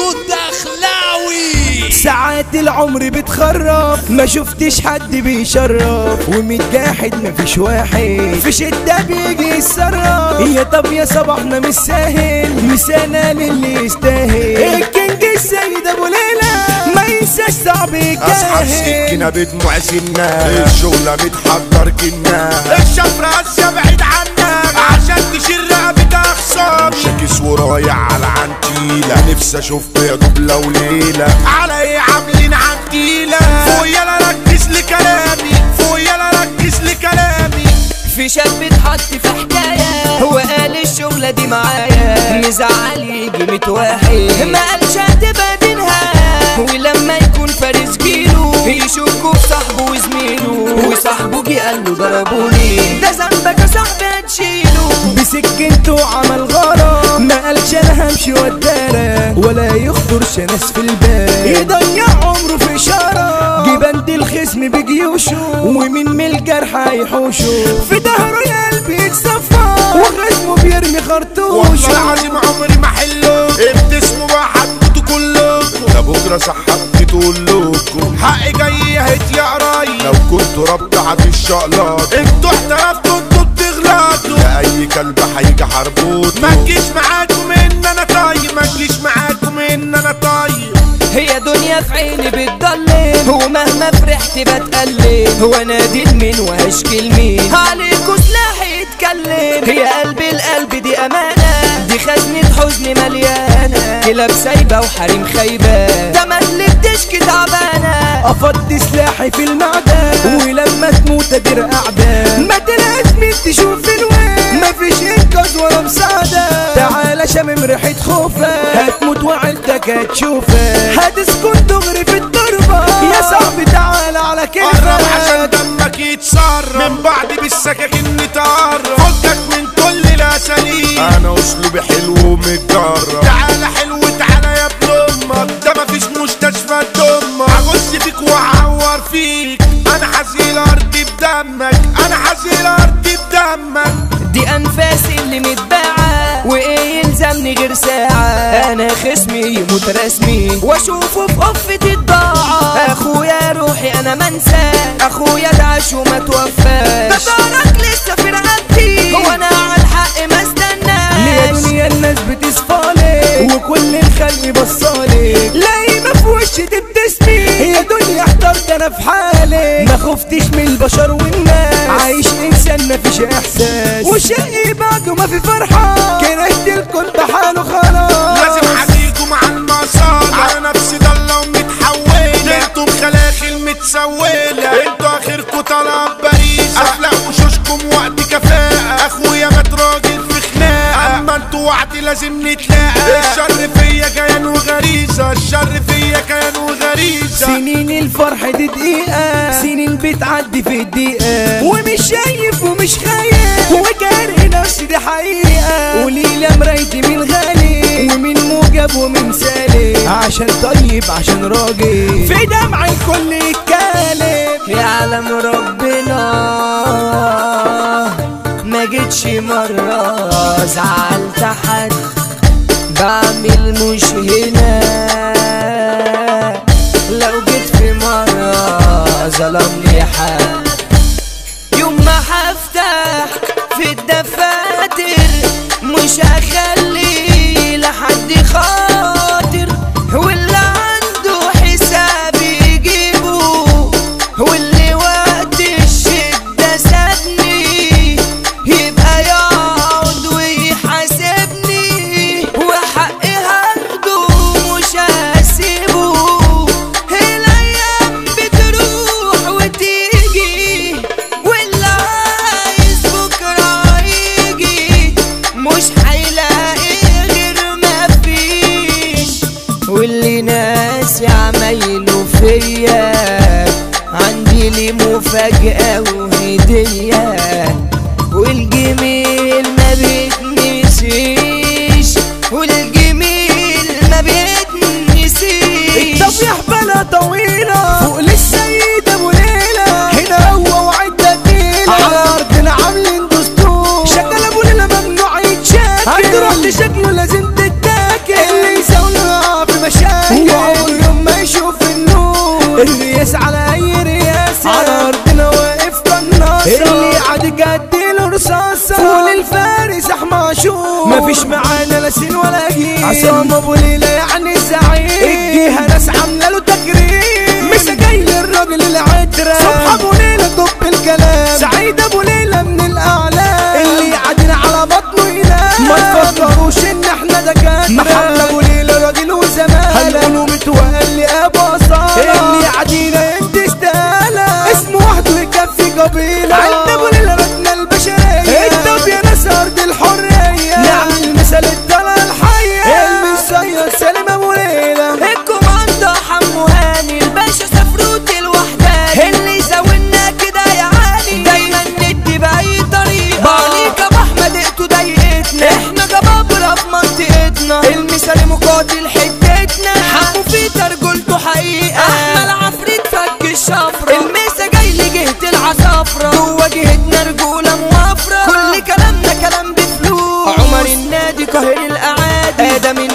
فيجو الدخلاوي ساعات العمر بتخرف ما شفتش حد بيشرف ومتجاحد مفيش واحد في شدة بيجي يتصرف يا طب يا صباحنا مش ساهل مسانا للي يستاهل الكينج السيد ابو ليلى ما ينساش صعب اصحاب يتجاهل سكينة بدموع سنة الشغلة متحضر كنا الشفرة هسه بعيد عنك عشان تشيل رقبة اخصام شاكس ورايح على عنتيلة نفسي اشوف بيض لو ليلة على ايه عاملين عمتيلة فوق يلا ركز لكلامي فوق يلا ركز لكلامي في شاب اتحط في حكاية هو قال الشغلة دي معايا مزعل يجي متواحد ما قالش هتبقى دي نهاية ولما يكون فارس جيله يشكوا في صاحبه وزميله وصاحبه جه قال له ضربوني ده ذنبك يا صاحبي هتشيله بسكنته عمل غرام ما قالش انا همشي ودارة ولا يخطرش ناس في البال يضيع عمره في اشارة جبند الخصم بجيوشه ومن من الجرح هيحوشه في ظهره يا قلبي يتصفى وخصمه بيرمي والله خرطوشه العظيم عمري ما حله ابتسموا بقى حدتوا كلكم ده بكرة صحبت تقول لكم حقي جاي هت يا قرايب لو كنت ربط في الشقلات انتوا احترفتوا انتوا بتغلطوا ده اي كلب هيجي حربوط ما تجيش معاكم ان انا طيب ما تجيش معاكم ان انا طيب هي دنيا في عيني بتضلم ومهما فرحت بتقلب هو نادي لمين وهشكي لمين عليكوا سلاحي يتكلم هي قلبي القلب دي امانه دي خزنة حزن مليانه كلاب سايبه وحريم خايبه ده اللي بتشكي تعبانه افضي سلاحي في المعدن ولما تموت ادير اعدام ما تلاقيش مين تشوف الوين مفيش انقاذ ولا مساعده تعالى شامم ريحه خوفك هتموت وعيلتك هتشوفك هتسكن دغري في التربه يا صاحبي تعالى على قرب عشان كيفك دمك يتسرب من بعد بالسكاكين نتقرب فكك من كل الاساليب انا اسلوبي حلو ومتجرب تعالى حلو تعالى يا ابن امك ده مفيش مستشفى تضمك هغص فيك وهعور فيك انا حزين ارضي بدمك انا حزين ارضي بدمك دي انفاسي اللي متباعة وايه يلزمني غير ساعة انا خصمي يموت رسمي واشوفه في قفة الضاعة اخويا روحي انا منسى اخويا دعش وما توفاش ده دارك لسه في رقبتي هو انا على الحق ما استناش ليه دنيا الناس بتصفالي وكل الخلق بصالي لاقي ما في وشي تبتسمي هي دنيا احترت انا في حالي ما خفتش من البشر والناس عايش انسان مفيش احساس وشقي بعده ما في فرحة كرهت الكل بحاله خلاص لازم احكيكم مع المصالح على نفسي ضلة ومتحولة انتم خلاخل متسولة انتوا اخركم طلب باريسة افلق وشوشكم وقت كفاءة اخويا مات راجل في خناقة اما انتوا وعد لازم نتلاقى الشر فيا كيان وغريزة الشر فيا كيان وغريزة سنين الفرح دي دقيقة سنين بتعدي في الدقيقة ومش شايف ومش خايف وكاره نفسي دي حقيقة وليلة مرايتي من غالي ومن موجب ومن سالي عشان طيب عشان راجل في دمع الكل يتكلم يعلم ربنا ما جيتش مرة زعلت حد بعمل مش هنا لو جيت في مرة ظلمني حد يوم ما هفتح في الدفاتر مش هخلي لحد خاطر واللي عنده حساب يجيبه واللي وقت الشدة سابني يبقى يقعد ويحاسبني وحقي هاخده مش هسيبه الايام بتروح وتيجي واللي عايز بكره يجي مش هيلاقي غير ما فيش واللي ناسي عمايله فيا عندي لي مفاجأة وهدية والجميل ما بيتنسيش والجميل ما بيتنسيش طب يا حبالة طويلة فوق للسيد ابو ليلى هنا هو وعدة تقيلة على ارضنا عاملين دستور شكل ابو ليلى ممنوع يتشكل هتروح لشكله لازم تتاكل اللي يساوي في مشاكل دايس على اي رياسة على ارضنا واقف قناصة اللي عاد جديله رصاصة فول الفارس احمى شوف مفيش معانا لا سين ولا جيل عصام ابو ليلى يعني زعيم الجهة ناس عاملة له تكريم مش جاي للراجل العترة صبح ابو ليلى طب الكلام سعيد ابو ليلى من الاعلام اللي قاعدين على بطنه ينام ما تفكروش ان احنا دكاترة محمد ابو ليلى راجل وزمان هنقوله متولي ابو صالح اللي قاعدين انت استاهلة اسمه وحده يكفي قبيلة عند ابو ليلى ركنا البشرية الدب يا ناس ارض الحرية نعمل مثل الدلع الحية المصيد سالم ابو ليلى الكوماندو حمو هاني الباشا سفروت الوحداني اللي يزاولنا كده يا عالي دايما ندي بأي طريقة بعليك ابو احمد اقتوا ضايقتنا احنا جبابرة في منطقتنا المثال مقاتل حتتنا حمو في ترجلته حقيقة احمد عفريت فك الشفرة الميسا جاي لجهة العصافرة جوا جهتنا رجولة موافرة كل كلامنا كلام بفلوس عمر النادي قاهر الاعادي ادم